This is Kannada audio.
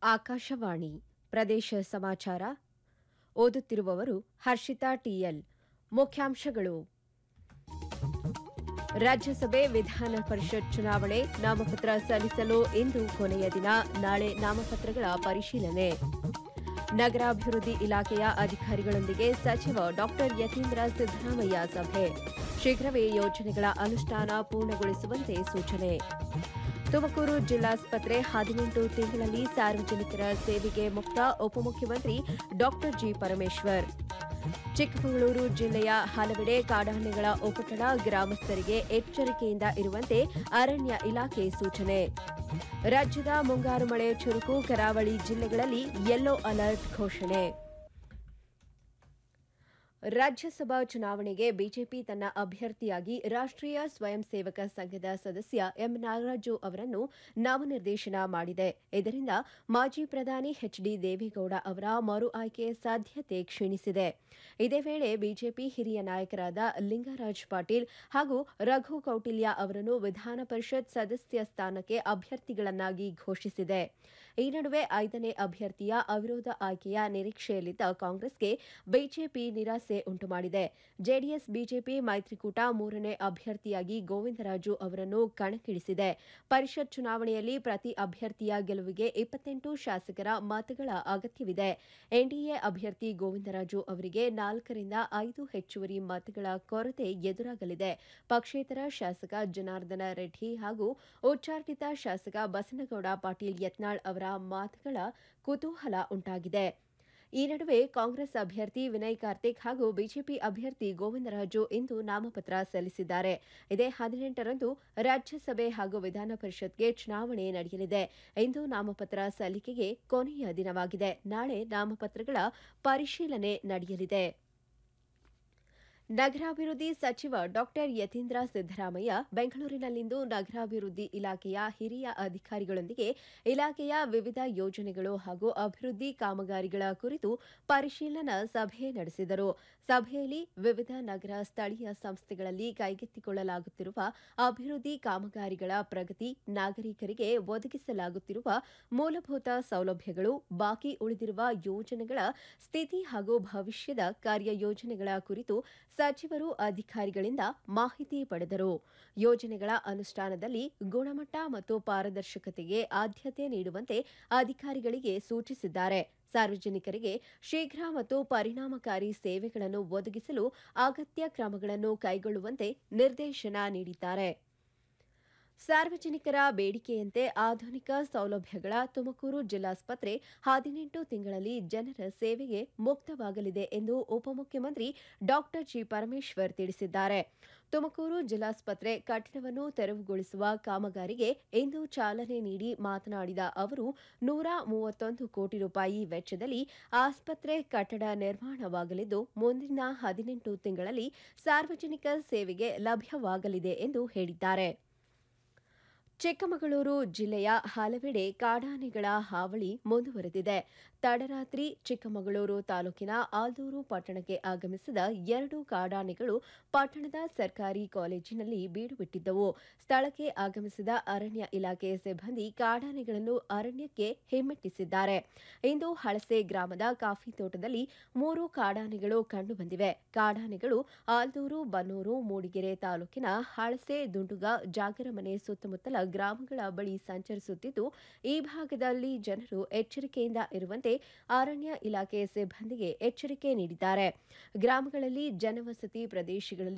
ಆಕಾಶವಾಣಿ ಪ್ರದೇಶ ಸಮಾಚಾರ ಓದುತ್ತಿರುವವರು ಹರ್ಷಿತಾ ಟಿಎಲ್ ಮುಖ್ಯಾಂಶಗಳು ರಾಜ್ಯಸಭೆ ವಿಧಾನ ಪರಿಷತ್ ಚುನಾವಣೆ ನಾಮಪತ್ರ ಸಲ್ಲಿಸಲು ಇಂದು ಕೊನೆಯ ದಿನ ನಾಳೆ ನಾಮಪತ್ರಗಳ ಪರಿಶೀಲನೆ ನಗರಾಭಿವೃದ್ಧಿ ಇಲಾಖೆಯ ಅಧಿಕಾರಿಗಳೊಂದಿಗೆ ಸಚಿವ ಡಾ ಯತೀಂದ್ರ ಸಿದ್ದರಾಮಯ್ಯ ಸಭೆ ಶೀಘ್ರವೇ ಯೋಜನೆಗಳ ಅನುಷ್ಠಾನ ಪೂರ್ಣಗೊಳಿಸುವಂತೆ ಸೂಚನೆ ತುಮಕೂರು ಜಿಲ್ಲಾಸ್ಪತ್ರೆ ಹದಿನೆಂಟು ತಿಂಗಳಲ್ಲಿ ಸಾರ್ವಜನಿಕರ ಸೇವೆಗೆ ಮುಕ್ತ ಉಪಮುಖ್ಯಮಂತ್ರಿ ಡಾ ಜಿ ಪರಮೇಶ್ವರ್ ಚಿಕ್ಕಮಗಳೂರು ಜಿಲ್ಲೆಯ ಹಲವೆಡೆ ಕಾಡಾನೆಗಳ ಉಪಟಳ ಗ್ರಾಮಸ್ಥರಿಗೆ ಎಚ್ಚರಿಕೆಯಿಂದ ಇರುವಂತೆ ಅರಣ್ಯ ಇಲಾಖೆ ಸೂಚನೆ ರಾಜ್ಯದ ಮುಂಗಾರು ಮಳೆ ಚುರುಕು ಕರಾವಳಿ ಜಿಲ್ಲೆಗಳಲ್ಲಿ ಯೆಲ್ಲೋ ಅಲರ್ಟ್ ಘೋಷಣೆ ರಾಜ್ಯಸಭಾ ಚುನಾವಣೆಗೆ ಬಿಜೆಪಿ ತನ್ನ ಅಭ್ಯರ್ಥಿಯಾಗಿ ರಾಷ್ಟೀಯ ಸ್ವಯಂ ಸೇವಕ ಸಂಘದ ಸದಸ್ಯ ಎಂ ನಾಗರಾಜು ಅವರನ್ನು ನಾಮನಿರ್ದೇಶನ ಮಾಡಿದೆ ಇದರಿಂದ ಮಾಜಿ ಪ್ರಧಾನಿ ಎಚ್ ಡಿ ದೇವೇಗೌಡ ಅವರ ಮರು ಆಯ್ಕೆ ಸಾಧ್ಯತೆ ಕ್ಷೀಣಿಸಿದೆ ಇದೇ ವೇಳೆ ಬಿಜೆಪಿ ಹಿರಿಯ ನಾಯಕರಾದ ಲಿಂಗರಾಜ್ ಪಾಟೀಲ್ ಹಾಗೂ ರಘು ಕೌಟಿಲ್ಯ ಅವರನ್ನು ವಿಧಾನ ಪರಿಷತ್ ಸದಸ್ಯ ಸ್ಥಾನಕ್ಕೆ ಅಭ್ಯರ್ಥಿಗಳನ್ನಾಗಿ ಘೋಷಿಸಿದೆ ಈ ನಡುವೆ ಐದನೇ ಅಭ್ಯರ್ಥಿಯ ಅವಿರೋಧ ಆಯ್ಕೆಯ ನಿರೀಕ್ಷೆಯಲ್ಲಿದ್ದ ಕಾಂಗ್ರೆಸ್ಗೆ ಬಿಜೆಪಿ ನಿರಾಸೆ ಉಂಟುಮಾಡಿದೆ ಜೆಡಿಎಸ್ ಬಿಜೆಪಿ ಮೈತ್ರಿಕೂಟ ಮೂರನೇ ಅಭ್ಯರ್ಥಿಯಾಗಿ ಗೋವಿಂದರಾಜು ಅವರನ್ನು ಕಣಕ್ಕಿಳಿಸಿದೆ ಪರಿಷತ್ ಚುನಾವಣೆಯಲ್ಲಿ ಪ್ರತಿ ಅಭ್ಯರ್ಥಿಯ ಗೆಲುವಿಗೆ ಇಪ್ಪತ್ತೆಂಟು ಶಾಸಕರ ಮತಗಳ ಅಗತ್ಯವಿದೆ ಎನ್ಡಿಎ ಅಭ್ಯರ್ಥಿ ಗೋವಿಂದರಾಜು ಅವರಿಗೆ ನಾಲ್ಕರಿಂದ ಐದು ಹೆಚ್ಚುವರಿ ಮತಗಳ ಕೊರತೆ ಎದುರಾಗಲಿದೆ ಪಕ್ಷೇತರ ಶಾಸಕ ಜನಾರ್ದನ ರೆಡ್ಡಿ ಹಾಗೂ ಉಚ್ಚಾಟಿತ ಶಾಸಕ ಬಸನಗೌಡ ಪಾಟೀಲ್ ಯತ್ನಾಳ್ ಅವರ ಮಾತುಗಳ ಕುತೂಹಲ ಉಂಟಾಗಿದೆ ಈ ನಡುವೆ ಕಾಂಗ್ರೆಸ್ ಅಭ್ಯರ್ಥಿ ವಿನಯ್ ಕಾರ್ತಿಕ್ ಹಾಗೂ ಬಿಜೆಪಿ ಅಭ್ಯರ್ಥಿ ಗೋವಿಂದರಾಜು ಇಂದು ನಾಮಪತ್ರ ಸಲ್ಲಿಸಿದ್ದಾರೆ ಇದೇ ಹದಿನೆಂಟರಂದು ರಾಜ್ಯಸಭೆ ಹಾಗೂ ವಿಧಾನ ಪರಿಷತ್ಗೆ ಚುನಾವಣೆ ನಡೆಯಲಿದೆ ಇಂದು ನಾಮಪತ್ರ ಸಲ್ಲಿಕೆಗೆ ಕೊನೆಯ ದಿನವಾಗಿದೆ ನಾಳೆ ನಾಮಪತ್ರಗಳ ಪರಿಶೀಲನೆ ನಡೆಯಲಿದೆ ನಗರಾಭಿವೃದ್ಧಿ ಸಚಿವ ಡಾ ಯತೀಂದ್ರ ಸಿದ್ದರಾಮಯ್ಯ ಬೆಂಗಳೂರಿನಲ್ಲಿಂದು ನಗರಾಭಿವೃದ್ಧಿ ಇಲಾಖೆಯ ಹಿರಿಯ ಅಧಿಕಾರಿಗಳೊಂದಿಗೆ ಇಲಾಖೆಯ ವಿವಿಧ ಯೋಜನೆಗಳು ಹಾಗೂ ಅಭಿವೃದ್ಧಿ ಕಾಮಗಾರಿಗಳ ಕುರಿತು ಪರಿಶೀಲನಾ ಸಭೆ ನಡೆಸಿದರು ಸಭೆಯಲ್ಲಿ ವಿವಿಧ ನಗರ ಸ್ಥಳೀಯ ಸಂಸ್ಥೆಗಳಲ್ಲಿ ಕೈಗೆತ್ತಿಕೊಳ್ಳಲಾಗುತ್ತಿರುವ ಅಭಿವೃದ್ಧಿ ಕಾಮಗಾರಿಗಳ ಪ್ರಗತಿ ನಾಗರಿಕರಿಗೆ ಒದಗಿಸಲಾಗುತ್ತಿರುವ ಮೂಲಭೂತ ಸೌಲಭ್ಯಗಳು ಬಾಕಿ ಉಳಿದಿರುವ ಯೋಜನೆಗಳ ಸ್ಥಿತಿ ಹಾಗೂ ಭವಿಷ್ಯದ ಕಾರ್ಯಯೋಜನೆಗಳ ಕುರಿತು ಸಚಿವರು ಅಧಿಕಾರಿಗಳಿಂದ ಮಾಹಿತಿ ಪಡೆದರು ಯೋಜನೆಗಳ ಅನುಷ್ಠಾನದಲ್ಲಿ ಗುಣಮಟ್ಟ ಮತ್ತು ಪಾರದರ್ಶಕತೆಗೆ ಆದ್ಯತೆ ನೀಡುವಂತೆ ಅಧಿಕಾರಿಗಳಿಗೆ ಸೂಚಿಸಿದ್ದಾರೆ ಸಾರ್ವಜನಿಕರಿಗೆ ಶೀಘ್ರ ಮತ್ತು ಪರಿಣಾಮಕಾರಿ ಸೇವೆಗಳನ್ನು ಒದಗಿಸಲು ಅಗತ್ಯ ಕ್ರಮಗಳನ್ನು ಕೈಗೊಳ್ಳುವಂತೆ ನಿರ್ದೇಶನ ನೀಡಿದ್ದಾರೆ ಸಾರ್ವಜನಿಕರ ಬೇಡಿಕೆಯಂತೆ ಆಧುನಿಕ ಸೌಲಭ್ಯಗಳ ತುಮಕೂರು ಜಿಲ್ಲಾಸ್ಪತ್ರೆ ಹದಿನೆಂಟು ತಿಂಗಳಲ್ಲಿ ಜನರ ಸೇವೆಗೆ ಮುಕ್ತವಾಗಲಿದೆ ಎಂದು ಉಪಮುಖ್ಯಮಂತ್ರಿ ಡಾ ಜಿ ಪರಮೇಶ್ವರ್ ತಿಳಿಸಿದ್ದಾರೆ ತುಮಕೂರು ಜಿಲ್ಲಾಸ್ಪತ್ರೆ ಕಟ್ಟಡವನ್ನು ತೆರವುಗೊಳಿಸುವ ಕಾಮಗಾರಿಗೆ ಇಂದು ಚಾಲನೆ ನೀಡಿ ಮಾತನಾಡಿದ ಅವರು ನೂರ ಮೂವತ್ತೊಂದು ಕೋಟಿ ರೂಪಾಯಿ ವೆಚ್ಚದಲ್ಲಿ ಆಸ್ಪತ್ರೆ ಕಟ್ಟಡ ನಿರ್ಮಾಣವಾಗಲಿದ್ದು ಮುಂದಿನ ಹದಿನೆಂಟು ತಿಂಗಳಲ್ಲಿ ಸಾರ್ವಜನಿಕ ಸೇವೆಗೆ ಲಭ್ಯವಾಗಲಿದೆ ಎಂದು ಹೇಳಿದ್ದಾರೆ ಚಿಕ್ಕಮಗಳೂರು ಜಿಲ್ಲೆಯ ಹಲವೆಡೆ ಕಾಡಾನೆಗಳ ಹಾವಳಿ ಮುಂದುವರೆದಿದೆ ತಡರಾತ್ರಿ ಚಿಕ್ಕಮಗಳೂರು ತಾಲೂಕಿನ ಆಲ್ದೂರು ಪಟ್ಟಣಕ್ಕೆ ಆಗಮಿಸಿದ ಎರಡು ಕಾಡಾನೆಗಳು ಪಟ್ಟಣದ ಸರ್ಕಾರಿ ಕಾಲೇಜಿನಲ್ಲಿ ಬೀಡುಬಿಟ್ಟಿದ್ದವು ಸ್ಥಳಕ್ಕೆ ಆಗಮಿಸಿದ ಅರಣ್ಯ ಇಲಾಖೆ ಸಿಬ್ಬಂದಿ ಕಾಡಾನೆಗಳನ್ನು ಅರಣ್ಯಕ್ಕೆ ಹಿಮ್ಮೆಟ್ಟಿಸಿದ್ದಾರೆ ಇಂದು ಹಳಸೆ ಗ್ರಾಮದ ಕಾಫಿ ತೋಟದಲ್ಲಿ ಮೂರು ಕಾಡಾನೆಗಳು ಕಂಡುಬಂದಿವೆ ಕಾಡಾನೆಗಳು ಆಲ್ದೂರು ಬನ್ನೂರು ಮೂಡಿಗೆರೆ ತಾಲೂಕಿನ ಹಳಸೆ ದುಂಡುಗ ಜಾಗರಮನೆ ಸುತ್ತಮುತ್ತಲ ಗ್ರಾಮಗಳ ಬಳಿ ಸಂಚರಿಸುತ್ತಿದ್ದು ಈ ಭಾಗದಲ್ಲಿ ಜನರು ಎಚ್ಚರಿಕೆಯಿಂದ ಇರುವಂತೆ ಅರಣ್ಯ ಇಲಾಖೆ ಸಿಬ್ಬಂದಿಗೆ ಎಚ್ಚರಿಕೆ ನೀಡಿದ್ದಾರೆ ಗ್ರಾಮಗಳಲ್ಲಿ ಜನವಸತಿ ಪ್ರದೇಶಗಳಲ್ಲಿ